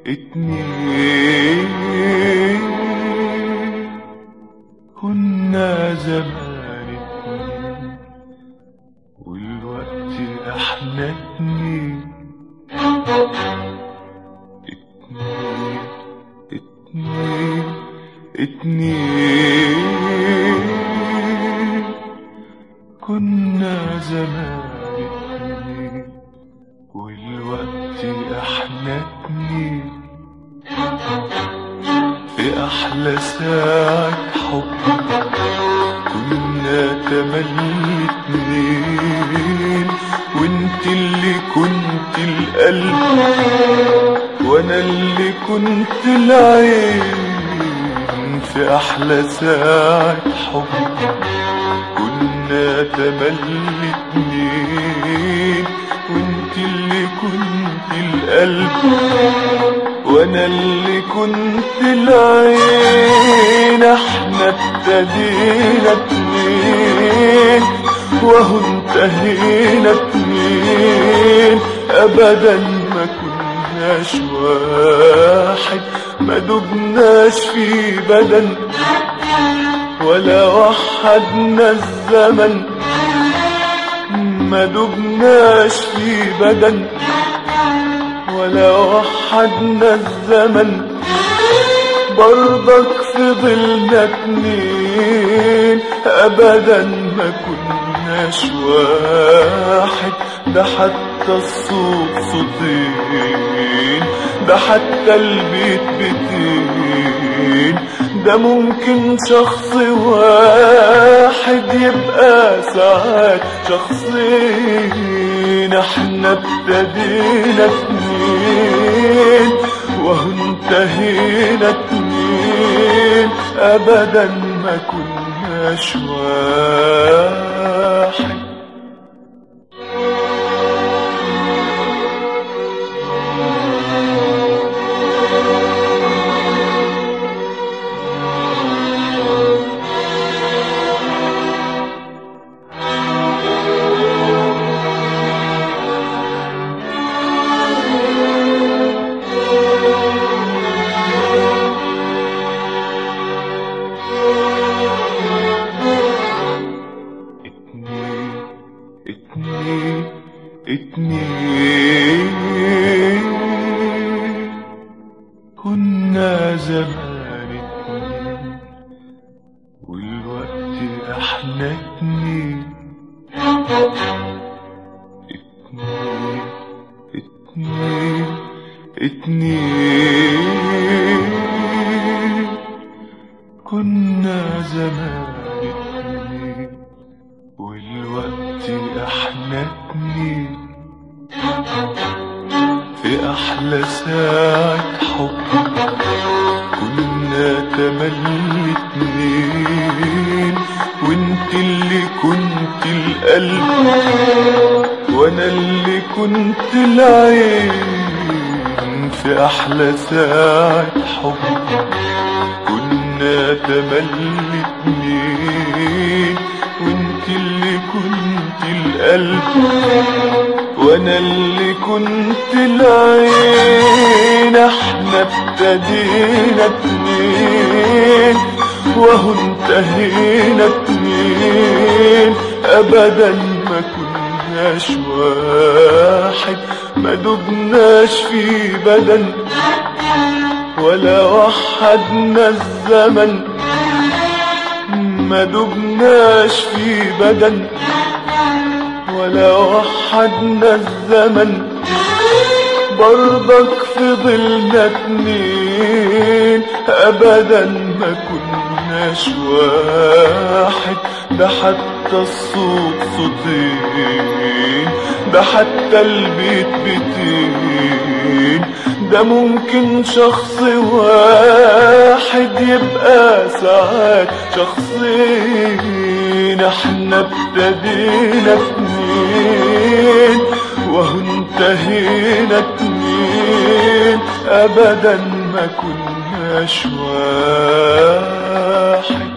اتنين كنا زمان اتنين والوقت احنا اتنين اتنين اتنين اتنين كنا زمان اتنين والوقت احنا اتنين في احلى ساعة حب كنا تملي اتنين وانت اللي كنت القلب وانا اللي كنت العين في احلى ساعة حب كنا تملي اتنين وانت اللي كنت القلب وانا اللي كنت العين احنا ابتدينا اتنين وهو انتهينا اتنين ابدا ما كناش واحد ما دبناش في بدن ولا وحدنا الزمن ما دبناش في بدن ولا وحدنا الزمن برضك فضلنا اتنين ابدا ما كناش واحد ده حتى الصوت صوتين ده حتى البيت بيتين ده ممكن شخص واحد يبقى ساعات شخصين احنا ابتدينا اتنين وهو انتهينا اتنين ابدا ما كناش واحد اتنين اتنين اتنين كنا زمان اتنين والوقت احنا اتنين اتنين اتنين اتنين كنا زمان اتنين والوقت احنا اتنين في احلى ساعة حب كنا تملي اتنين وانت اللي كنت القلب وانا اللي كنت العين في احلى ساعة حب كنا تملي اتنين وانت اللي كنت القلب وانا اللي كنت العين احنا ابتدينا اتنين وهو انتهينا اتنين ابدا ما كناش واحد ما دبناش في بدن ولا وحدنا الزمن ما دبناش في بدن ولا وحدنا الزمن برضك فضلنا اتنين ابدا ما كناش واحد ده حتى الصوت صوتين ده حتى البيت بيتين ده ممكن شخص واحد يبقى ساعات شخصين احنا ابتدينا اتنين وهو انتهينا اتنين ابدا ما كناش واحد